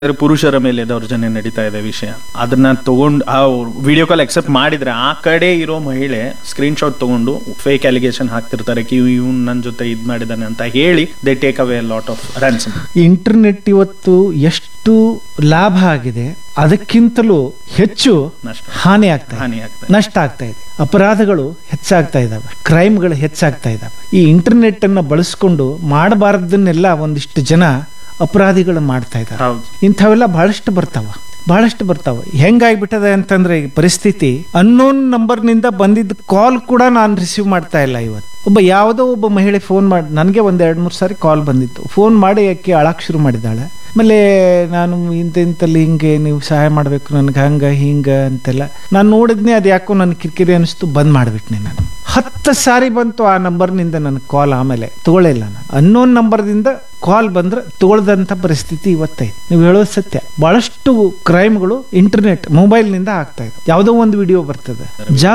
ಅಂದ್ರೆ ಪುರುಷರ ಮೇಲೆ ದೌರ್ಜನ್ಯ ನಡೀತಾ ಇದೆ ವಿಷಯ ಅದನ್ನ ತಗೊಂಡು ಆ ವಿಡಿಯೋ ಕಾಲ್ ಅಕ್ಸೆಪ್ಟ್ ಮಾಡಿದ್ರೆ ಆ ಕಡೆ ಇರೋ ಮಹಿಳೆ ಸ್ಕ್ರೀನ್ ಶಾಟ್ ತಗೊಂಡು ಫೇಕ್ ಅಲಿಗೇಷನ್ ಹಾಕ್ತಿರ್ತಾರೆ ಕಿ ಇವ್ನು ನನ್ನ ಜೊತೆ ಇದ್ ಮಾಡಿದಾನೆ ಅಂತ ಹೇಳಿ they take away lot of ransom internet ಇವತ್ತು ಎಷ್ಟು ಲಾಭ ಆಗಿದೆ ಅದಕ್ಕಿಂತಲೂ ಹೆಚ್ಚು ನಷ್ಟ ಹಾನಿ ಆಗ್ತಾ ಇದೆ ಹಾನಿ ಆಗ್ತದೆ ನಷ್ಟ ಆಗ್ತಾ ಇದೆ ಅಪರಾಧಗಳು ಹೆಚ್ಚಾಗ್ತಾ ಇದಾವೆ ಕ್ರೈಮ್ಗಳು ಹೆಚ್ಚಾಗ್ತಾ ಇದಾವೆ ಈ ಇಂಟರ್ನೆಟ್ ಅನ್ನ ಬಳಸ್ಕೊಂಡು ಮಾಡಬಾರದನ್ನೆಲ್ಲ ಒಂದಿಷ್ಟು ಜನ ಅಪರಾಧಿಗಳು ಮಾಡ್ತಾ ಇದ್ದಾರೆ ಹೌದು ಇಂಥವೆಲ್ಲ ಬಹಳಷ್ಟು ಬರ್ತಾವ ಬಹಳಷ್ಟು ಬರ್ತಾವ ಹೆಂಗಾಗ್ಬಿಟ್ಟದೆ ಅಂತಂದ್ರೆ ಈ ಪರಿಸ್ಥಿತಿ ಅನ್ನೋನ್ ನಂಬರ್ನಿಂದ ಬಂದಿದ್ದ ಕಾಲ್ ಕೂಡ ನಾನು ರಿಸೀವ್ ಮಾಡ್ತಾ ಇಲ್ಲ ಇವತ್ತು ಒಬ್ಬ ಯಾವುದೋ ಒಬ್ಬ ಮಹಿಳೆ ಫೋನ್ ಮಾಡಿ ನನಗೆ ಒಂದು ಎರಡು ಮೂರು ಸಾರಿ ಕಾಲ್ ಬಂದಿತ್ತು ಫೋನ್ ಮಾಡಿ ಯಾಕೆ ಅಳಕ್ ಶುರು ಮಾಡಿದ್ದಾಳೆ ಆಮೇಲೆ ನಾನು ಇಂಥ ಇಂಥಲ್ಲಿ ಹಿಂಗೆ ನೀವು ಸಹಾಯ ಮಾಡಬೇಕು ನನಗೆ ಹಂಗೆ ಹಿಂಗೆ ಅಂತೆಲ್ಲ ನಾನು ನೋಡಿದ್ನಿ ಅದು ಯಾಕೋ ನನ್ನ ಕಿರಿಕಿರಿ ಅನಿಸ್ತು ಬಂದ್ ಮಾಡಿಬಿಟ್ನೆ ನಾನು ಹತ್ತು ಸಾರಿ ಬಂತು ಆ ನಂಬರ್ನಿಂದ ನನಗೆ ಕಾಲ್ ಆಮೇಲೆ ತಗೊಳ್ಳಿಲ್ಲ ನಾನು ಅನ್ನೋನ್ ನಂಬರ್ದಿಂದ ಕಾಲ್ ಬಂದ್ರೆ ತಗೊಳ್ದಂಥ ಪರಿಸ್ಥಿತಿ ಇವತ್ತೈತೆ ನೀವು ಹೇಳೋದು ಸತ್ಯ ಬಹಳಷ್ಟು ಕ್ರೈಮ್ಗಳು ಇಂಟರ್ನೆಟ್ ಮೊಬೈಲ್ನಿಂದ ಆಗ್ತಾ ಇದೆ ಯಾವುದೋ ಒಂದು ವಿಡಿಯೋ ಬರ್ತದೆ ಜಾ